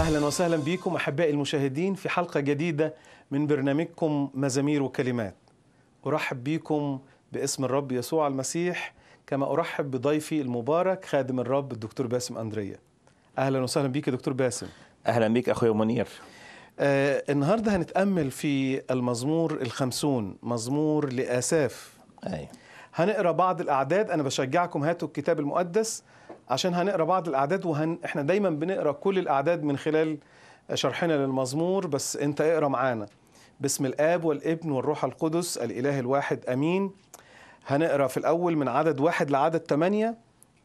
اهلا وسهلا بكم احبائي المشاهدين في حلقه جديده من برنامجكم مزامير وكلمات. ارحب بكم باسم الرب يسوع المسيح كما ارحب بضيفي المبارك خادم الرب الدكتور باسم اندريا. اهلا وسهلا بيك يا دكتور باسم. اهلا بيك اخويا منير آه النهارده هنتامل في المزمور الخمسون مزمور لاساف. ايوه هنقرا بعض الاعداد انا بشجعكم هاتوا الكتاب المقدس عشان هنقرا بعض الاعداد وهن احنا دايما بنقرا كل الاعداد من خلال شرحنا للمزمور بس انت اقرا معانا باسم الاب والابن والروح القدس الاله الواحد امين هنقرا في الاول من عدد واحد لعدد ثمانية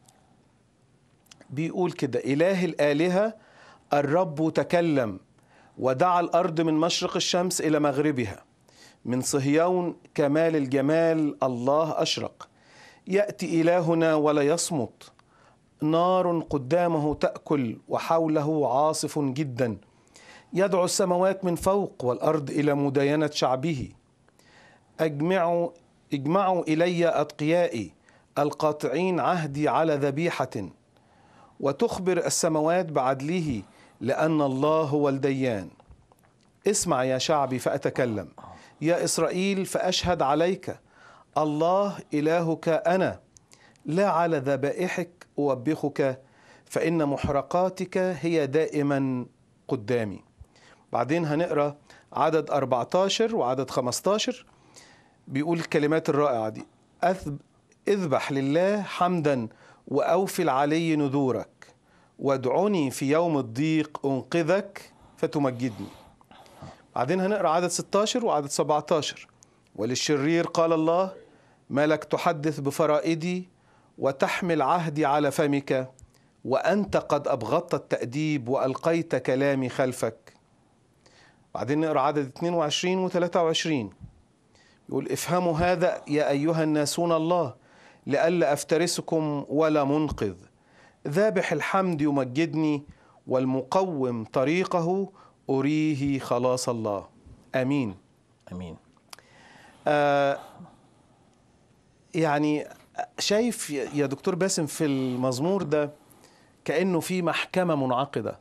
بيقول كده اله الالهه الرب تكلم ودعا الارض من مشرق الشمس الى مغربها من صهيون كمال الجمال الله اشرق ياتي الهنا ولا يصمت نار قدامه تاكل وحوله عاصف جدا يدعو السماوات من فوق والارض الى مداينه شعبه اجمعوا اجمعوا الي اتقيائي القاطعين عهدي على ذبيحه وتخبر السماوات بعدله لان الله هو الديان اسمع يا شعبي فاتكلم يا اسرائيل فاشهد عليك الله الهك انا لا على ذبائحك اوبخك فان محرقاتك هي دائما قدامي بعدين هنقرا عدد 14 وعدد 15 بيقول الكلمات الرائعه دي أثب اذبح لله حمدا واوفي العلي نذورك وادعني في يوم الضيق انقذك فتمجدني بعدين هنقرا عدد 16 وعدد 17 وللشرير قال الله ما لك تحدث بفرائدي وتحمل عهدي على فمك وانت قد ابغضت التاديب والقيت كلامي خلفك بعدين نقرا عدد 22 و 23 يقول افهموا هذا يا ايها الناسون الله لئلا افترسكم ولا منقذ ذابح الحمد يمجدني والمقوم طريقه اريه خلاص الله امين امين آه يعني شايف يا دكتور باسم في المزمور ده كانه في محكمه منعقده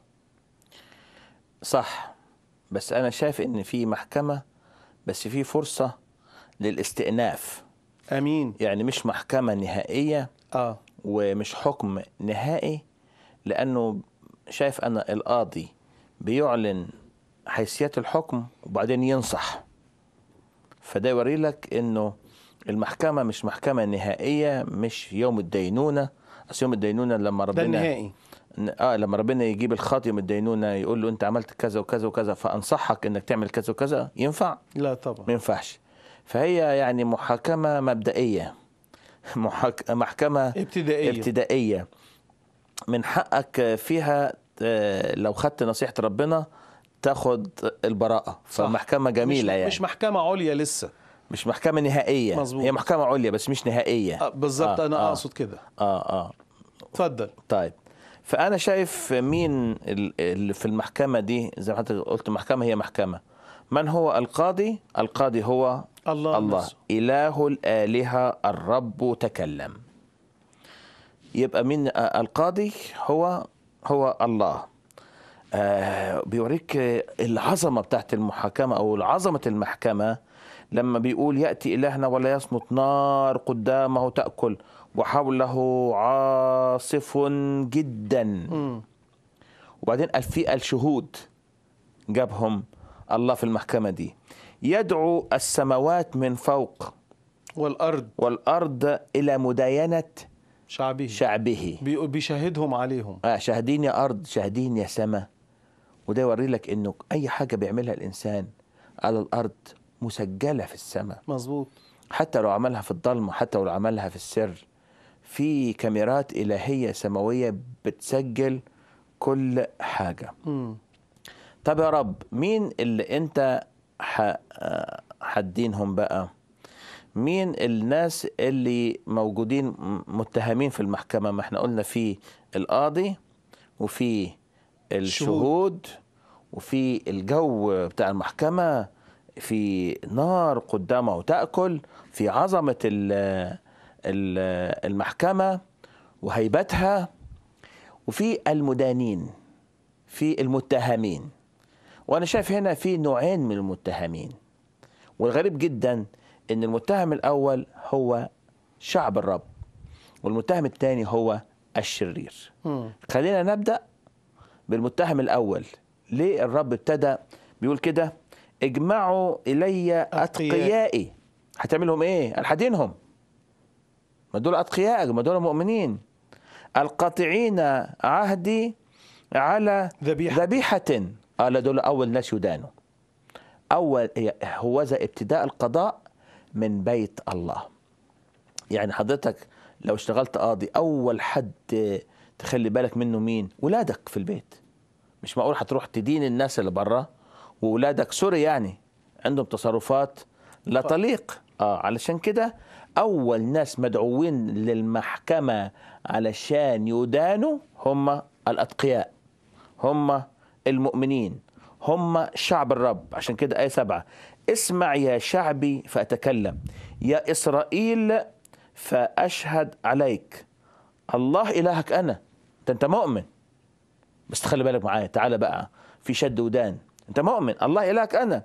صح بس انا شايف ان في محكمه بس في فرصه للاستئناف امين يعني مش محكمه نهائيه اه ومش حكم نهائي لانه شايف انا القاضي بيعلن حيثيات الحكم وبعدين ينصح فده يوري لك انه المحكمة مش محكمة نهائية مش يوم الدينونة أصل يوم الدينونة لما ده ربنا النهائي اه لما ربنا يجيب الخاطئ من الدينونة يقول له أنت عملت كذا وكذا وكذا فأنصحك إنك تعمل كذا وكذا ينفع؟ لا طبعا ما ينفعش فهي يعني محاكمة مبدئية محاك... محكمة ابتدائيه ابتدائية من حقك فيها آه، لو خدت نصيحة ربنا تاخد البراءة فمحكمة جميلة مش يعني مش محكمه عليا لسه مش محكمة نهائية مظبوط. هي محكمة عليا بس مش نهائية آه بالظبط آه، انا آه. اقصد كده اه اه اتفضل طيب فأنا شايف مين ال- اللي في المحكمة دي زي ما حضرتك قلت المحكمة هي محكمة من هو القاضي؟ القاضي هو الله الله نفسه. إله الآلهة الرب تكلم يبقى مين آه، القاضي هو هو الله آه بيوريك آه، العظمة بتاعت المحاكمة أو العظمة المحكمة لما بيقول يأتي إلهنا ولا يصمت نار قدامه تأكل وحوله عاصف جدا مم. وبعدين قال في الشهود جابهم الله في المحكمة دي يدعو السماوات من فوق والارض والأرض إلى مداينة شعبه شعبه بيقول بيشاهدهم عليهم آه شاهدين يا أرض شاهدين يا سماء وده يوري لك إنه أي حاجة بيعملها الإنسان على الأرض مسجلة في السماء مظبوط حتى لو عملها في الضلمة حتى لو عملها في السر في كاميرات إلهية سماوية بتسجل كل حاجة مم. طب يا رب مين اللي انت ح- آه، حدينهم بقى مين الناس اللي موجودين م- متهمين في المحكمة ما احنا قلنا في القاضي وفي الشهود وفي الجو بتاع المحكمة في نار قدامه تأكل في عظمة ال- ال- المحكمة وهيبتها وفي المدانين في المتهمين وانا شايف هنا في نوعين من المتهمين والغريب جدا ان المتهم الاول هو شعب الرب والمتهم الثاني هو الشرير مم. خلينا نبدا بالمتهم الاول ليه الرب ابتدى بيقول كده اجمعوا الي اتقيائي هتعملهم ايه الحدينهم ما دول اتقياء ما دول مؤمنين القاطعين عهدي على ذبيحة. ذبيحة قال دول أول ناس يدانوا أول هو ذا ابتداء القضاء من بيت الله يعني حضرتك لو اشتغلت قاضي أول حد تخلي بالك منه مين ولادك في البيت مش معقول هتروح تدين الناس اللي بره وولادك سوري يعني عندهم تصرفات لا تليق اه علشان كده اول ناس مدعوين للمحكمه علشان يدانوا هم الاتقياء هم المؤمنين هم شعب الرب عشان كده آية سبعة اسمع يا شعبي فأتكلم يا إسرائيل فأشهد عليك الله إلهك أنا أنت أنت مؤمن بس تخلي بالك معايا تعالى بقى في شد ودان أنت مؤمن الله إلهك أنا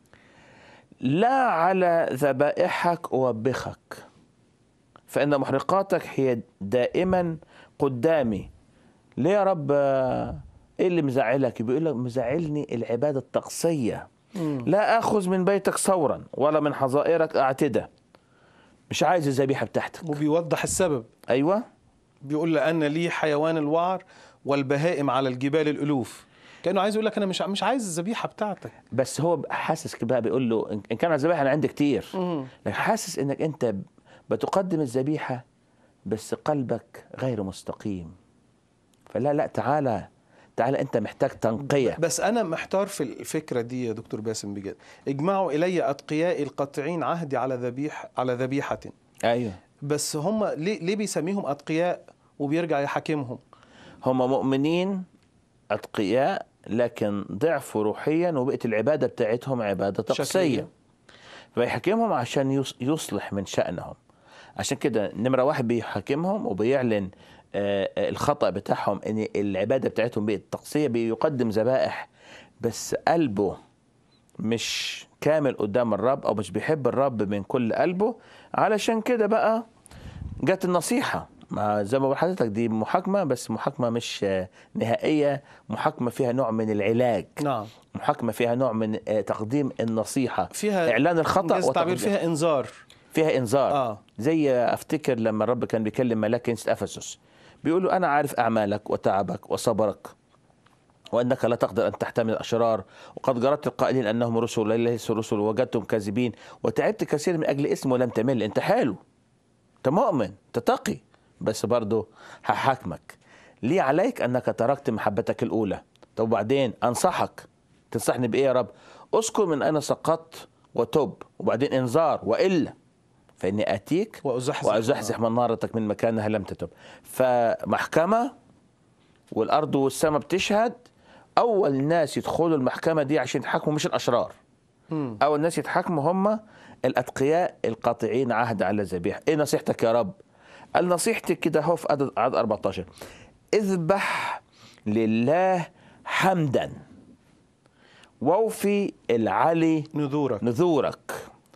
لا على ذبائحك أوبخك فإن محرقاتك هي دائما قدامي ليه يا رب آه، ايه اللي مزعلك بيقول لك مزعلني العباده التقصيه لا اخذ من بيتك ثورا ولا من حظائرك اعتده مش عايز الذبيحه بتاعتك وبيوضح السبب ايوه بيقول لأن لي حيوان الوعر والبهائم على الجبال الألوف كأنه عايز يقول لك أنا مش مش عايز الذبيحة بتاعتك بس هو حاسس كده بقى بيقول له ان إن كان الذبيحه انا عندي كتير مم. لكن حاسس انك انت بتقدم الذبيحه بس قلبك غير مستقيم فلا لا تعالى تعالى انت محتاج تنقيه بس أنا محتار في الفكرة دي يا دكتور باسم بجد اجمعوا إلي أتقيائي القاطعين عهدي على ذبيح على ذبيحة ايوه بس هم ليه ليه بيسميهم أتقياء وبيرجع يحاكمهم هم مؤمنين اتقياء لكن ضعفوا روحيا وبقت العباده بتاعتهم عباده شكلية. تقصيه فيحاكمهم عشان يص- يصلح من شأنهم عشان كده نمرة واحد بيحاكمهم وبيعلن آه، آه، الخطأ بتاعهم ان العبادة بتاعتهم بقت تقصية بيقدم ذبائح بس قلبه مش كامل قدام الرب او مش بيحب الرب من كل قلبه علشان كده بقى جت النصيحة ما زي ما بقول لحضرتك دي محاكمة بس محاكمة مش آه، نهائية محاكمة فيها نوع من العلاج نعم محاكمة فيها نوع من آه، تقديم النصيحة فيها إعلان الخطأ إنجاز التعبير وتقديم فيها إنذار فيها انذار آه. زي افتكر لما الرب كان بيكلم ملاك كنيسه افسس بيقول له انا عارف اعمالك وتعبك وصبرك وانك لا تقدر ان تحتمل الاشرار وقد جربت القائلين انهم رسل ليسوا رسل ووجدتم كاذبين وتعبت كثير من اجل اسم ولم تمل انت حلو انت مؤمن انت تقي بس برضه هحاكمك ليه عليك انك تركت محبتك الاولى طب وبعدين انصحك تنصحني بايه يا رب اذكر من انا سقطت وتب وبعدين انذار والا فاني اتيك وأزحزح وازحزح من نارتك من مكانها لم تتب فمحكمه والارض والسماء بتشهد اول ناس يدخلوا المحكمه دي عشان يتحاكموا مش الاشرار مم. اول ناس يتحاكموا هم الاتقياء القاطعين عهد على الذبيحه ايه نصيحتك يا رب قال نصيحتي كده هو في عدد عدد 14 اذبح لله حمدا واوفي العلي نذورك نذورك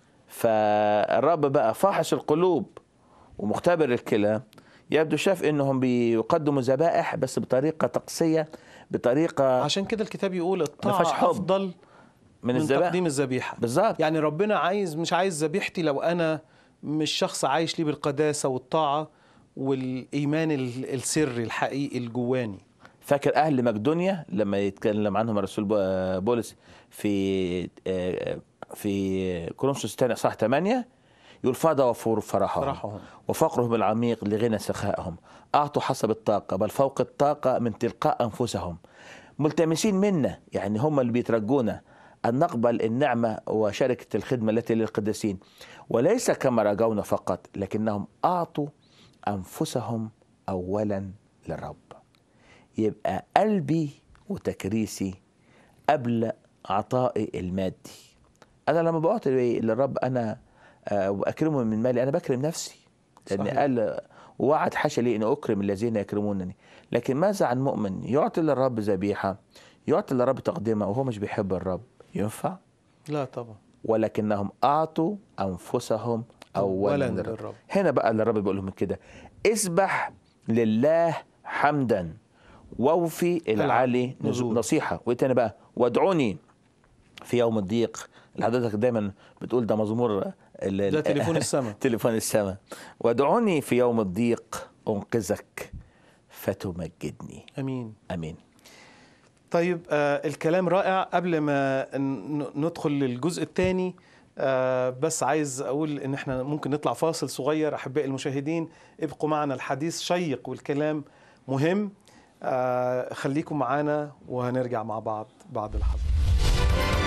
فالرب بقى فاحص القلوب ومختبر الكلى يبدو شاف انهم بيقدموا ذبائح بس بطريقه تقصيه بطريقه عشان كده الكتاب يقول فيهاش الطاعة حب أفضل من من الذبائح تقديم الذبيحة بالظبط يعني ربنا عايز مش عايز ذبيحتي لو أنا مش شخص عايش لي بالقداسة والطاعة والإيمان ال- السري الحقيقي الجواني فاكر اهل مقدونيا لما يتكلم عنهم الرسول بو- بولس في آه، في كورنثوس الثاني اصحاح 8 يقول فاض وفور فرحهم, فرحهم. وفقرهم العميق لغنى سخائهم اعطوا حسب الطاقه بل فوق الطاقه من تلقاء انفسهم ملتمسين منا يعني هم اللي بيترجونا ان نقبل النعمه وشركه الخدمه التي للقديسين وليس كما رجونا فقط لكنهم اعطوا انفسهم اولا للرب يبقى قلبي وتكريسي قبل عطائي المادي انا لما بعطي للرب انا آه، واكرمه من مالي انا بكرم نفسي لان صحيح. قال ووعد حاشا لي ان اكرم الذين يكرمونني لكن ماذا عن مؤمن يعطي للرب ذبيحه يعطي للرب تقدمه وهو مش بيحب الرب ينفع لا طبعا ولكنهم اعطوا انفسهم اولا أولاً للرب للرب. هنا بقى اللي الرب بيقول لهم كده اسبح لله حمدا ووفي العلي نزول. نزول نصيحه وايه تاني بقى وادعوني في يوم الضيق اللي حضرتك دايما بتقول ده مزمور ال- ده تليفون السماء. تليفون السماء وادعوني في يوم الضيق انقذك فتمجدني امين امين طيب آه الكلام رائع قبل ما ن- ندخل للجزء الثاني آه بس عايز اقول ان احنا ممكن نطلع فاصل صغير احبائي المشاهدين ابقوا معنا الحديث شيق والكلام مهم آه خليكم معانا وهنرجع مع بعض بعد لحظه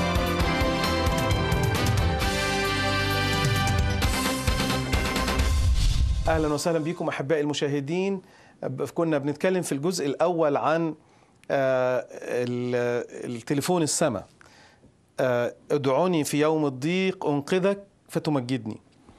اهلا وسهلا بكم احبائي المشاهدين ب- كنا بنتكلم في الجزء الاول عن آه، ال- التليفون السماء آه، ادعوني في يوم الضيق انقذك فتمجدني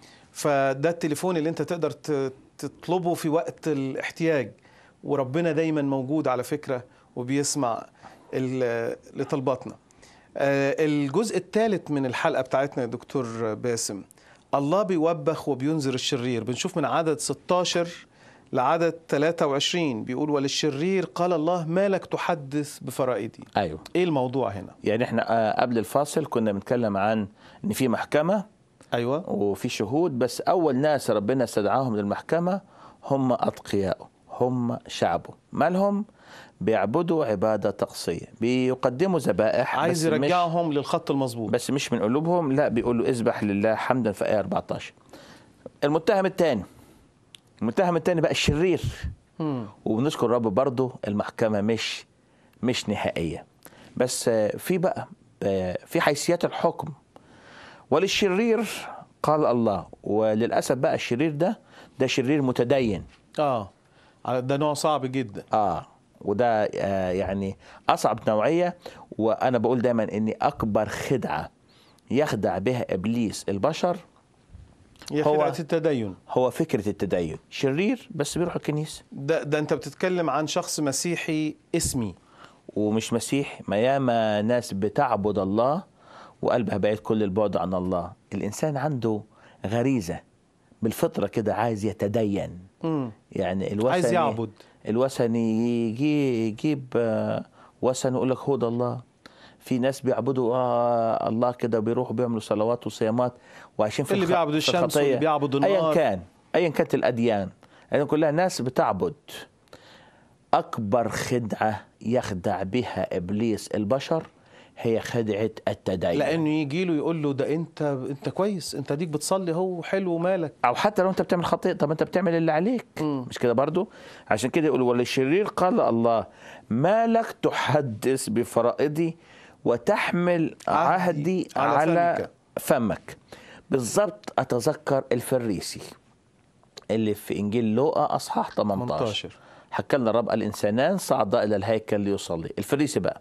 فده التليفون اللي انت تقدر ت- تطلبه في وقت الاحتياج وربنا دايما موجود على فكرة وبيسمع ال- لطلباتنا آه، الجزء الثالث من الحلقة بتاعتنا يا دكتور باسم الله بيوبخ وبينذر الشرير بنشوف من عدد 16 لعدد 23 بيقول وللشرير قال الله ما لك تحدث بفرائدي ايوه ايه الموضوع هنا يعني احنا آه، قبل الفاصل كنا بنتكلم عن ان في محكمه ايوه وفي شهود بس اول ناس ربنا استدعاهم للمحكمه هم اتقياء هم شعبه مالهم بيعبدوا عباده تقصيه بيقدموا ذبائح عايز بس مش- يرجعهم للخط المظبوط بس مش من قلوبهم لا بيقولوا اذبح لله حمدا في ايه 14 المتهم الثاني المتهم الثاني بقى الشرير مم. وبنشكر الرب برضه المحكمة مش مش نهائية بس آه، في بقى آه، في حيثيات الحكم وللشرير قال الله وللأسف بقى الشرير ده ده شرير متدين اه على- ده نوع صعب جدا اه وده آه يعني أصعب نوعية وأنا بقول دايما إن أكبر خدعة يخدع بها إبليس البشر هي هو- خدعة التدين هو فكرة التدين شرير بس بيروح الكنيسة ده, ده انت بتتكلم عن شخص مسيحي اسمي ومش مسيح ما ياما ناس بتعبد الله وقلبها بعيد كل البعد عن الله الإنسان عنده غريزة بالفطرة كده عايز يتدين مم. يعني الوثني عايز يعبد الوثني يجي يجيب آه، وثن ويقول لك هو ده الله في ناس بيعبدوا آه الله كده بيروحوا بيعملوا صلوات وصيامات وعايشين في اللي الخ- بيعبد في الشمس الخطية. واللي بيعبد ايا النار. كان ايا كانت الاديان يعني كلها ناس بتعبد اكبر خدعه يخدع بها ابليس البشر هي خدعه التدين لانه يجي له يقول له ده انت انت كويس انت ديك بتصلي هو حلو ومالك او حتى لو انت بتعمل خطيئه طب انت بتعمل اللي عليك مم. مش كده برضو عشان كده يقول وللشرير قال الله ما لك تحدث بفرائضي وتحمل عهدي عهدي على على, فمك. فمك بالضبط اتذكر الفريسي اللي في انجيل لوقا اصحاح 18 18 حكى لنا الرب الانسانان صعدا الى الهيكل ليصلي الفريسي بقى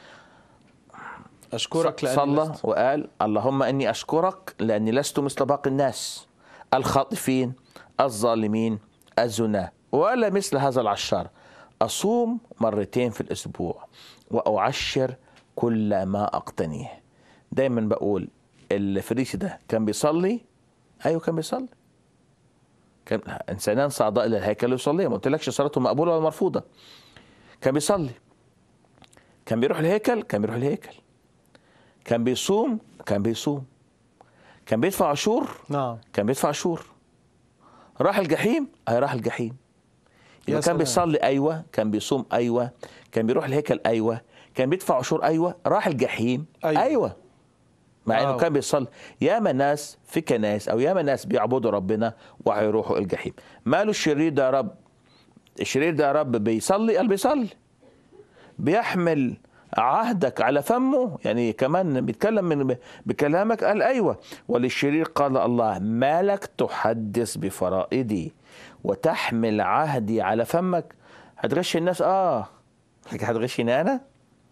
اشكرك لاني صلى لست- وقال اللهم اني اشكرك لاني لست مثل باقي الناس الخاطفين الظالمين الزنا ولا مثل هذا العشار اصوم مرتين في الاسبوع واعشر كل ما اقتنيه دايما بقول الفريسي ده كان بيصلي ايوه كان بيصلي كان انسانان صعدا الى الهيكل يصلي ما قلتلكش صلاته مقبوله ولا مرفوضه كان بيصلي كان بيروح الهيكل كان بيروح الهيكل كان بيصوم كان بيصوم كان بيدفع عشور نعم كان بيدفع عشور راح الجحيم اي راح الجحيم يا يبقى كان سلام. بيصلي ايوه كان بيصوم ايوه كان بيروح الهيكل ايوه كان بيدفع عشور ايوه راح الجحيم أيوة. ايوه, أيوة. مع انه واو. كان بيصلي ياما ناس في كنائس او ياما ناس بيعبدوا ربنا وهيروحوا الجحيم ماله الشرير ده يا رب الشرير ده يا رب بيصلي قال بيصلي بيحمل عهدك على فمه يعني كمان بيتكلم من بكلامك قال ايوه وللشرير قال الله ما لك تحدث بفرائدي وتحمل عهدي على فمك هتغش الناس اه هتغشني انا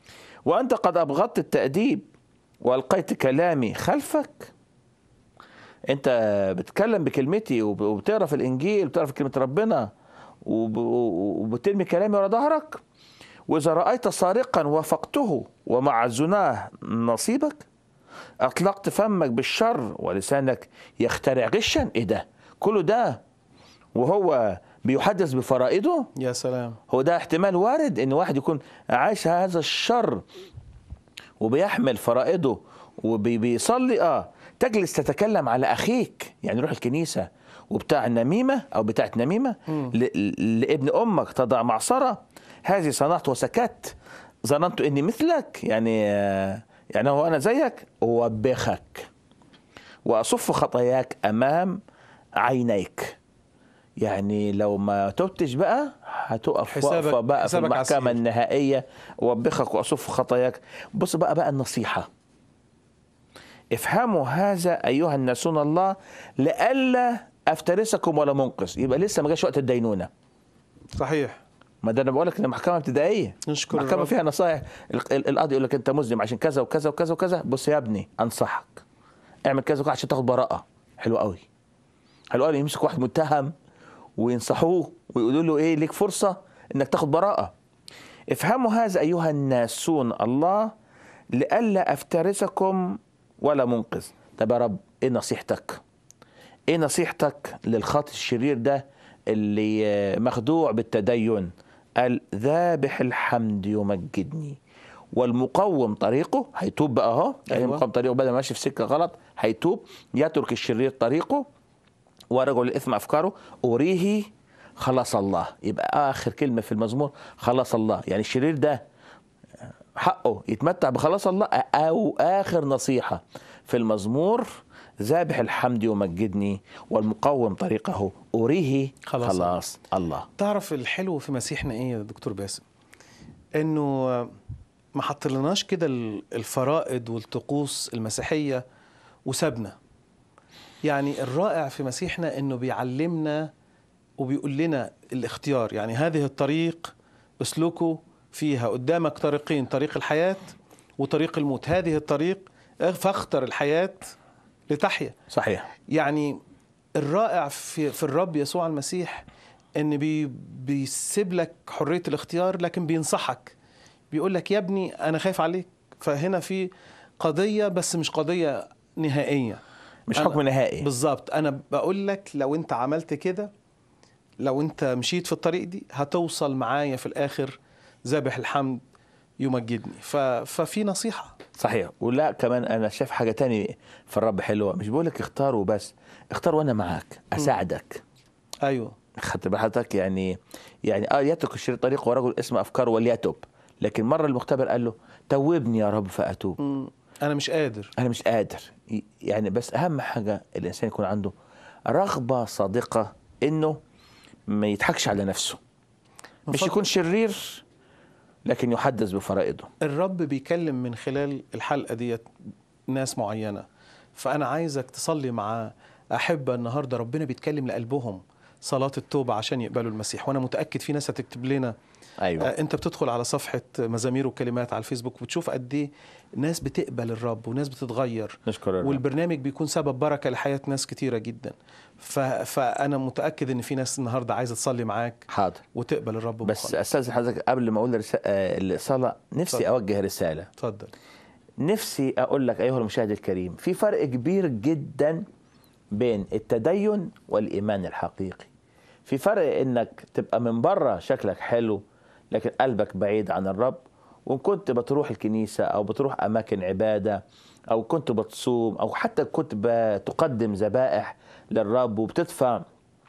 وانت قد ابغضت التاديب والقيت كلامي خلفك انت بتتكلم بكلمتي وب- وبتقرا في الانجيل بتقرا في كلمه ربنا وب- وبترمي كلامي ورا ظهرك واذا رايت سارقا وافقته ومع الزناه نصيبك اطلقت فمك بالشر ولسانك يخترع غشا ايه ده كله ده وهو بيحدث بفرائضه يا سلام هو ده احتمال وارد ان واحد يكون عايش هذا الشر وبيحمل فرائضه وبيصلي اه تجلس تتكلم على اخيك يعني روح الكنيسه وبتاع النميمه او بتاعت نميمه ل- لابن امك تضع معصره هذه صنعت وسكت ظننت اني مثلك يعني آه، يعني هو انا زيك اوبخك واصف خطاياك امام عينيك يعني لو ما تبتش بقى هتقف حسابك- وقفه بقى في حسابك المحكمه عسير. النهائيه اوبخك واصف خطاياك بص بقى بقى النصيحه افهموا هذا ايها الناسون الله لئلا افترسكم ولا منقذ يبقى لسه ما جاش وقت الدينونه صحيح ما ده انا بقول لك ان محكمه ابتدائيه نشكر محكمه الرب. فيها نصائح ال- ال- القاضي يقول لك انت مذنب عشان كذا وكذا وكذا وكذا بص يا ابني انصحك اعمل كذا وكذا عشان تاخد براءه حلو قوي حلو قوي يمسك واحد متهم وينصحوه ويقولوا له ايه ليك فرصه انك تاخد براءه افهموا هذا ايها الناسون الله لئلا افترسكم ولا منقذ طب يا رب ايه نصيحتك ايه نصيحتك للخاطئ الشرير ده اللي آه، مخدوع بالتدين قال ذابح الحمد يمجدني والمقوم طريقه هيتوب بقى اهو يعني أيوة. مقوم طريقه بدل ما ماشي في سكه غلط هيتوب يترك الشرير طريقه ورجل الاثم افكاره اريه خلاص الله يبقى اخر كلمه في المزمور خلاص الله يعني الشرير ده حقه يتمتع بخلاص الله او اخر نصيحه في المزمور ذابح الحمد يمجدني والمقوم طريقه اريه خلاص خلاص, الله تعرف الحلو في مسيحنا ايه يا دكتور باسم انه ما حطلناش كده ال- الفرائض والطقوس المسيحيه وسابنا يعني الرائع في مسيحنا انه بيعلمنا وبيقول لنا الاختيار يعني هذه الطريق اسلكوا فيها قدامك طريقين طريق الحياه وطريق الموت هذه الطريق فاختر الحياه لتحيا صحيح يعني الرائع في في الرب يسوع المسيح ان بي بيسيب لك حريه الاختيار لكن بينصحك بيقول لك يا ابني انا خايف عليك فهنا في قضيه بس مش قضيه نهائيه مش أنا- حكم نهائي بالظبط انا بقول لك لو انت عملت كده لو انت مشيت في الطريق دي هتوصل معايا في الاخر ذابح الحمد يمجدني ف... ففي نصيحه صحيح ولا كمان انا شايف حاجه تاني في الرب حلوه مش بقول لك اختار وبس اختار وانا معاك اساعدك ايوه خدت بحضرتك يعني يعني اه يترك الشرير طريقه ورجل اسم افكاره وليتوب لكن مره المختبر قال له توبني يا رب فاتوب مم. انا مش قادر انا مش قادر ي- يعني بس اهم حاجه الانسان يكون عنده رغبه صادقه انه ما يضحكش على نفسه مش فضل- يكون شرير لكن يحدث بفرائضه الرب بيكلم من خلال الحلقة ديت ناس معينة فأنا عايزك تصلي مع أحبة النهاردة ربنا بيتكلم لقلبهم صلاة التوبة عشان يقبلوا المسيح وأنا متأكد في ناس هتكتب لنا ايوه آه، أنت بتدخل على صفحة مزامير وكلمات على الفيسبوك وتشوف قد إيه ناس بتقبل الرب وناس بتتغير نشكر الرب والبرنامج بيكون سبب بركة لحياة ناس كتيرة جدا ف... فأنا متأكد إن في ناس النهاردة عايزة تصلي معاك حاضر وتقبل الرب بس مخلص. استاذن حضرتك قبل ما اقول رسا- آه، الصلاه نفسي اتفضل. اوجه رساله اتفضل نفسي اقول لك ايها المشاهد الكريم في فرق كبير جدا بين التدين والايمان الحقيقي في فرق انك تبقى من بره شكلك حلو لكن قلبك بعيد عن الرب وان كنت بتروح الكنيسه او بتروح اماكن عباده او كنت بتصوم او حتى كنت بتقدم ذبائح للرب وبتدفع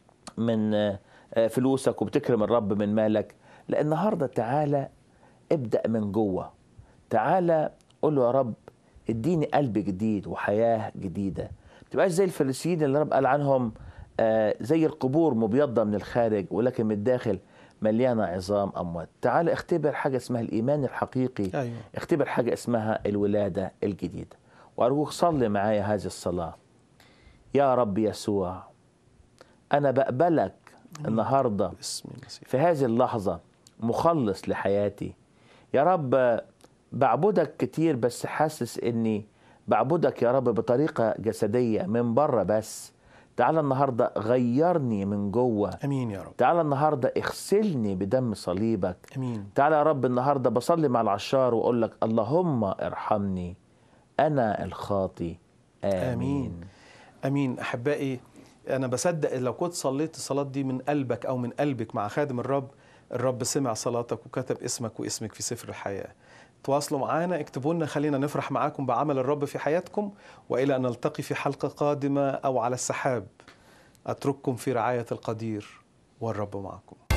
من آه، فلوسك وبتكرم الرب من مالك لا النهارده تعالى ابدا من جوه تعالى قول له يا رب اديني قلب جديد وحياه جديده ما تبقاش زي الفريسيين اللي الرب قال عنهم آه، زي القبور مبيضه من الخارج ولكن من الداخل مليانه عظام اموات تعالى اختبر حاجه اسمها الايمان الحقيقي أيوه اختبر حاجه اسمها الولاده الجديده وارجوك صلي معايا هذه الصلاه يا رب يسوع انا بقبلك النهارده باسم المسيح في هذه اللحظة مخلص لحياتي يا رب بعبدك كتير بس حاسس اني بعبدك يا رب بطريقة جسدية من بره بس تعالى النهاردة غيرني من جوه امين يا رب تعالى النهاردة اغسلني بدم صليبك امين تعالى يا رب النهاردة بصلي مع العشار وأقول لك اللهم ارحمني أنا الخاطي آمين, امين امين احبائي انا بصدق لو كنت صليت الصلاه دي من قلبك او من قلبك مع خادم الرب الرب سمع صلاتك وكتب اسمك واسمك في سفر الحياه تواصلوا معنا اكتبوا لنا خلينا نفرح معاكم بعمل الرب في حياتكم والى ان نلتقي في حلقه قادمه او على السحاب اترككم في رعايه القدير والرب معكم